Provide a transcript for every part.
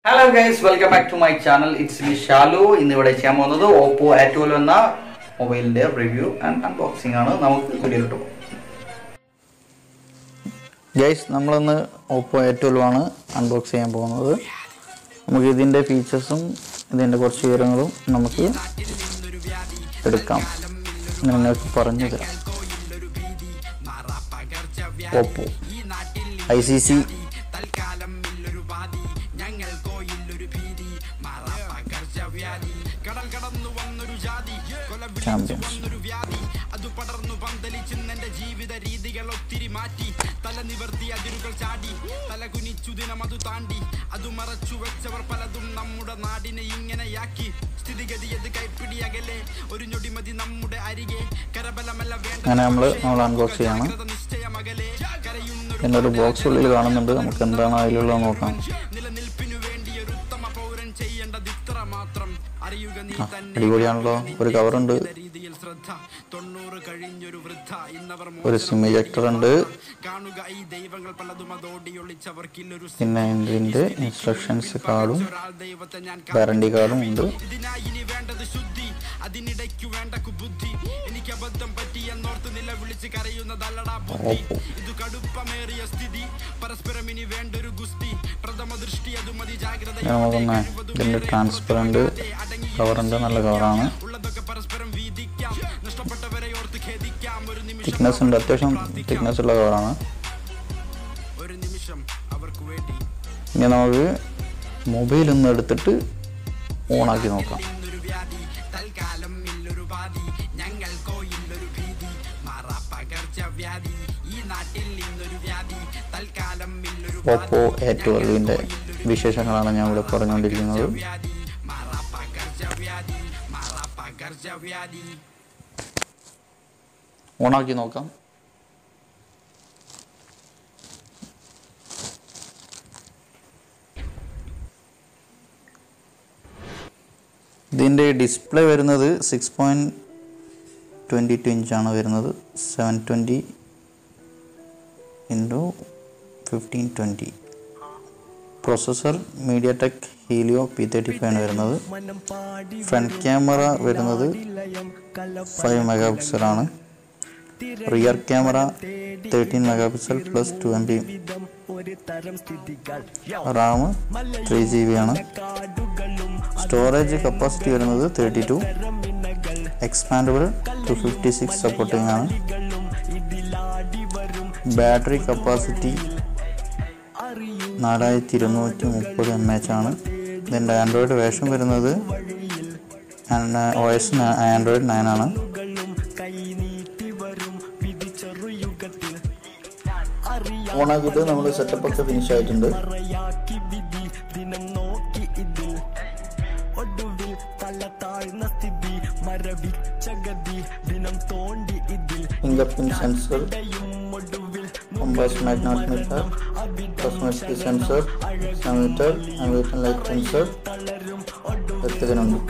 Hello guys welcome back to my channel it's me Shalu ഇന്ന് ഇവിടെ ചെയ്യാൻ പോകുന്നത് ഓപ്പോ ആറ്റുവൽ എന്ന മൊബൈലിന്റെ റിവ്യൂ ആൻഡ് അൺബോക്സിംഗ് ആണ് നമുക്ക് വീഡിയോയിലോട്ട് പോകും ഗൈസ് നമ്മളിന്ന് ഓപ്പോ എ ആണ് അൺബോക്സ് ചെയ്യാൻ പോകുന്നത് നമുക്ക് ഇതിൻ്റെ ഫീച്ചേഴ്സും ഇതിൻ്റെ കുറച്ച് വിവരങ്ങളും നമുക്ക് എടുക്കാം നിങ്ങൾക്ക് പറഞ്ഞു തരാം Oppo I C C champions അങ്ങനെ നമ്മൾ നമ്മൾ അൺബോക്സ് ചെയ്യാണ് എന്നൊരു ബോക്സ് ഉള്ളിൽ കാണുന്നുണ്ട് നമുക്ക് എന്താണ് അതിലുള്ളത് നോക്കാം ആ, അടിപൊളിയാണല്ലോ ഒരു കവറുണ്ട് ഒരു സിം ഇജക്ടർ ഉണ്ട് പിന്നെ ഇതിന്റെ ഇൻസ്ട്രക്ഷൻസ് കാർഡും വാറണ്ടി കാർഡും ഉണ്ട് ഓപ്പോ ഇനി നമുക്കൊന്ന് ഇതിന്റെ ട്രാൻസ്പെറൻറ്റ് കവറുണ്ട് നല്ല കവറാണ് തിക്നെസ് ഉണ്ട് അത്യാവശ്യം തിക്നെസ് ഉള്ള കവറാണ് ഇനി നമുക്ക് മൊബൈൽ ഒന്ന് എടുത്തിട്ട് ഓണാക്കി നോക്കാം ഓപ്പോ എ ട്വൽവിൻ്റെ വിശേഷങ്ങളാണ് ഞാൻ ഇവിടെ പറഞ്ഞുകൊണ്ടിരിക്കുന്നത് ഓണാക്കി നോക്കാം ഇതിൻ്റെ ഡിസ്പ്ലേ വരുന്നത് സിക്സ് പോയിൻറ്റ് ട്വൻറ്റി ടു ഇഞ്ചാണ് വരുന്നത് seven twenty into fifteen twenty processor MediaTek Helio P thirty five ആണ് വരുന്നത് ഫ്രണ്ട് ക്യാമറ വരുന്നത് ഫൈവ് മെഗാ പിക്സലാണ് rear camera thirteen megapixel plus two M B RAM three G B ആണ് storage capacity വരുന്നത് thirty two expandable to fifty six supporting ആണ് battery capacity നാലായിരത്തി ഇരുന്നൂറ്റി മുപ്പത് എം എച്ച് ആണ് ഇതിൻ്റെ ആൻഡ്രോയിഡ് വേഷം വരുന്നത് ഒ എസ് ആൻഡ്രോയിഡ് നയൻ ആണ് ഓണാക്കിയിട്ട് നമ്മൾ സെറ്റപ്പ് ഒക്കെ ഫിനിഷ് ആയിട്ടുണ്ട് fingerprint sensor compass magnetometer, cosmetic sensor, thermometer, ambient light sensor എത്തിക്കുന്നുണ്ട്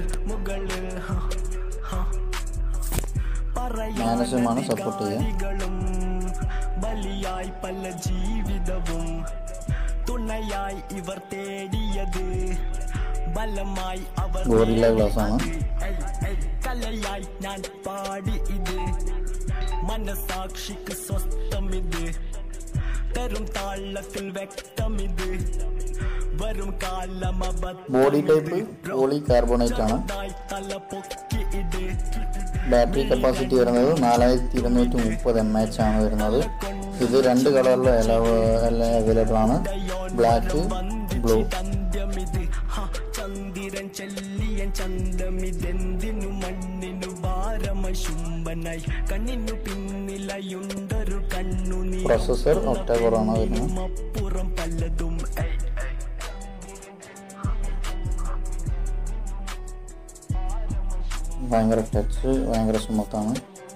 മാനസമാണ് സപ്പോർട്ട് ചെയ്യുക ബലിയായി പല ജീവിതവും തുണയായി ഇവർ തേടിയത് ബലമായി അവർ ഗോറില്ല ഗ്ലാസ് ആണ് കലയായി ഞാൻ പാടി ഇത് മനസാക്ഷിക്ക് സ്വസ്ഥമിത് തരും താളത്തിൽ വ്യക്തമിത് വരും കാലമബദ്ധായി ബോഡി ടൈപ്പ് പോളി കാർബണേറ്റ് ആണ് തല പൊക്കി ഇത് ബാറ്ററി കപ്പാസിറ്റി വരുന്നത് നാലായിരത്തി ഇരുന്നൂറ്റി മുപ്പത് എം എച്ച് ആണ് വരുന്നത് ഇത് രണ്ട് കളറിൽ അവൈലബിൾ ആണ് ബ്ലാക്ക് ബ്ലൂ ചന്ദ്യമിത് ഹ, ചന്ദ്രൻ ചെല്ലിയൻ ചന്തമിതെന്തിനു മണ്ണിനു ഭാരമായി ശുംഭനായി കണ്ണിനു പിന്നിലയുണ്ടൊരു കണ്ണു പ്രൊസസ്സർ ഒക്ടാകോർ ആണ് വരുന്നത് നീമപ്പുറം പലതും ഐ, ഭയങ്കര ടച്ച് ഭയങ്കര സ്മൂത്താണ്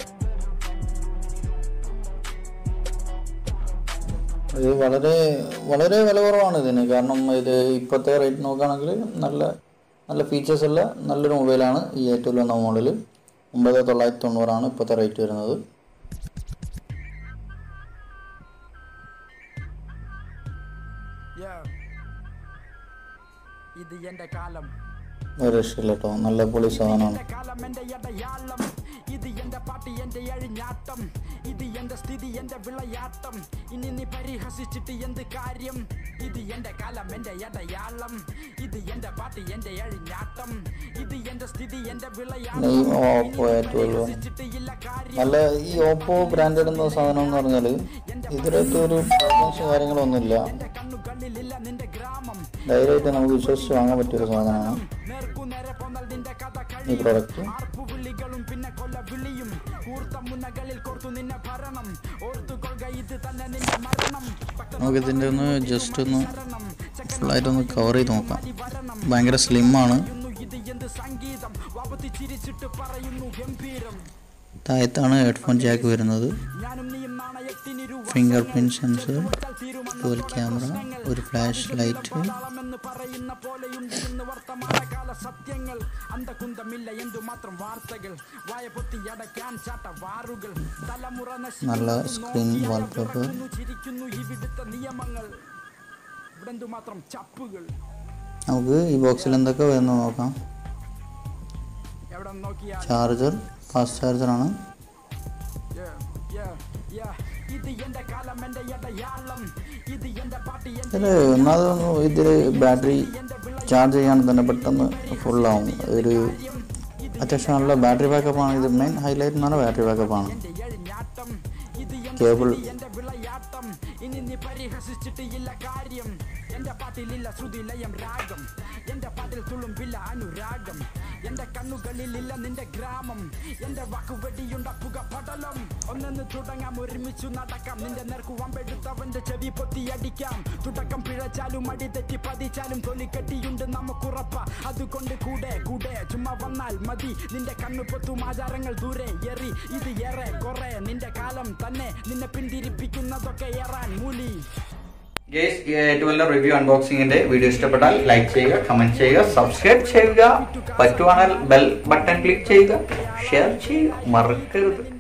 ഇത് വളരെ വളരെ വില കുറവാണ് ഇതിന് കാരണം ഇത് ഇപ്പോഴത്തെ റേറ്റ് നോക്കുകയാണെങ്കിൽ നല്ല നല്ല ഫീച്ചേഴ്സ് ഉള്ള നല്ലൊരു മൊബൈലാണ് ഈ ഏറ്റവും എന്ന മോഡൽ ഒമ്പത് തൊള്ളായിരത്തി തൊണ്ണൂറാണ് ഇപ്പോഴത്തെ റേറ്റ് വരുന്നത് ഇത് എന്റെ കാലം ഒരു രക്ഷയില്ല കേട്ടോ നല്ല പൊളി സാധനമാണ് എന്റെ കാലം എന്റെ അടയാളം ഇത് എന്റെ പാട്ട് എന്റെ അഴിഞ്ഞാട്ടം ഇത് എന്റെ സ്ഥിതി എന്റെ വിളയാട്ടം ഇനി നീ പരിഹസിച്ചിട്ട് എന്ത് കാര്യം ഇത് എന്റെ കാലം എന്റെ അടയാളം ഇത് എന്റെ പാട്ട് എന്റെ അഴിഞ്ഞാട്ടം ഇത് എന്റെ സ്ഥിതി എന്റെ വിളയാട്ടം നെയിം ഓപ്പോ ട്വൽവ് പരിഹസിച്ചിട്ട് ഇല്ല കാര്യം നല്ല ഈ ഓപ്പോ ബ്രാൻഡ് ഇടുന്ന സാധനം എന്ന് പറഞ്ഞാൽ ഇതിലൊക്കെ ഒരു പ്രോബ്ലംസ് കാര്യങ്ങളൊന്നുമില്ല എന്റെ കണ്ണുകളിലില്ല നിന്റെ ഗ്രാമം ധൈര്യമായിട്ട് നമുക്ക് വിശ്വസിച്ച് വാങ്ങാൻ പറ്റിയൊരു സാധനമാണ് നേർക്കുനേരെ പോന്നാൽ നിന്റെ കഥ ഈ കഴിയും പ്രൊഡക്റ്റ് ആർപ്പുവിളികളും പിന്നെ കൊല്ല വിളിയും കൂർത്ത മുന്നകളിൽ കോർത്തു നിന്നെ ഭരണം ഓർത്തുകൊള്ളുക ഇത് തന്നെ നിന്റെ മരണം നമുക്ക് ഇതിൻ്റെ ഒന്ന് ജസ്റ്റ് ഒന്ന് ഫുള്ളായിട്ടൊന്ന് കവർ ചെയ്ത് നോക്കാം ഭയങ്കര സ്ലിമ്മാണ് പറയുന്നു ഇത് എന്ത് സംഗീതം വാപത്തി ചിരിച്ചിട്ട് പറയുന്നു ഗംഭീരം താഴത്താണ് ഹെഡ്ഫോൺ ജാക്ക് വരുന്നത് ഞാനും നീയും നാണയത്തിനിരു fingerprint sensor dual camera ഒരു ഫ്ലാഷ് ലൈറ്റ് എന്ന് പറയുന്ന പോലെയുണ്ട് ഇന്ന് വർത്തമാനകാല സത്യങ്ങൾ അന്തകുന്തമില്ല എന്തുമാത്രം വാർത്തകൾ വായ പൊത്തി അടയ്ക്കാൻ ചാട്ട വാറുകൾ തലമുറ നല്ല സ്ക്രീൻ വാൾപേപ്പർ നശിക്കുന്നു ചിരിക്കുന്നു ഇവിടുത്തെ നിയമങ്ങൾ ഇവിടെ എന്തുമാത്രം ചപ്പുകൾ നമുക്ക് ഈ ബോക്സിൽ എന്തൊക്കെ വരുന്നു നോക്കാം എവിടെ നോക്കിയാൽ ചാർജർ ഫാസ്റ്റ് ചാർജറാണ് Yeah, yeah, yeah. ഇത് എന്റെ കാലം എന്റെ അടയാളം ഇത് എന്റെ പാട്ട് എന്റെ ഇതിൽ ഒന്നാമത് ഇതിൽ ബാറ്ററി ചാർജ് ചെയ്യാൻ തന്നെ പെട്ടെന്ന് ഫുള്ളാവും ഒരു അത്യാവശ്യം നല്ല ബാറ്ററി ബാക്കപ്പാണ് ഇത് മെയിൻ ഹൈലൈറ്റ് എന്ന് പറഞ്ഞാൽ ബാറ്ററി ബാക്കപ്പാണ് എന്റെ എഴിഞ്ഞാട്ടം ഇത് എന്റെ കേബിൾ എന്റെ വിളയാട്ടം ഇനി നീ പരിഹസിച്ചിട്ട് ഇല്ല കാര്യം എന്റെ പാട്ടിലില്ല ശ്രുതി ലയം രാഗം എന്റെ പാട്ടിൽ തുളുമ്പില്ല അനുരാഗം എന്റെ കണ്ണുകളിലില്ല നിന്റെ ഗ്രാമം എന്റെ വാക്കുവെടിയുണ്ടാക്കുക പടലം ഒന്നെന്ന് തുടങ്ങാം ഒരുമിച്ചു നടക്കാം നിന്റെ നേർക്കു വമ്പെടുത്തവന്റെ ചെവി പൊത്തി അടിക്കാം തുടക്കം പിഴച്ചാലും അടി തെറ്റി പതിച്ചാലും തൊലിക്കെട്ടിയുണ്ട് നമുക്കുറപ്പ അതുകൊണ്ട് കൂടെ കൂടെ ചുമ്മാ വന്നാൽ മതി നിന്റെ കണ്ണു പൊത്തും ആചാരങ്ങൾ ദൂരെ എറി ഇത് ഏറെ കുറെ നിന്റെ കാലം തന്നെ നിന്നെ പിന്തിരിപ്പിക്കുന്നതൊക്കെ ഏറാൻ മൂലി ഗേസ് ട്വൽവ് റിവ്യൂ അൺബോക്സിംഗിന്റെ വീഡിയോ ഇഷ്ടപ്പെട്ടാൽ ലൈക്ക് ചെയ്യുക കമന്റ് ചെയ്യുക സബ്സ്ക്രൈബ് ചെയ്യുക പറ്റുവാണെങ്കിൽ ബെൽ ബട്ടൺ ക്ലിക്ക് ചെയ്യുക ഷെയർ ചെയ്യുക മറക്കരുത്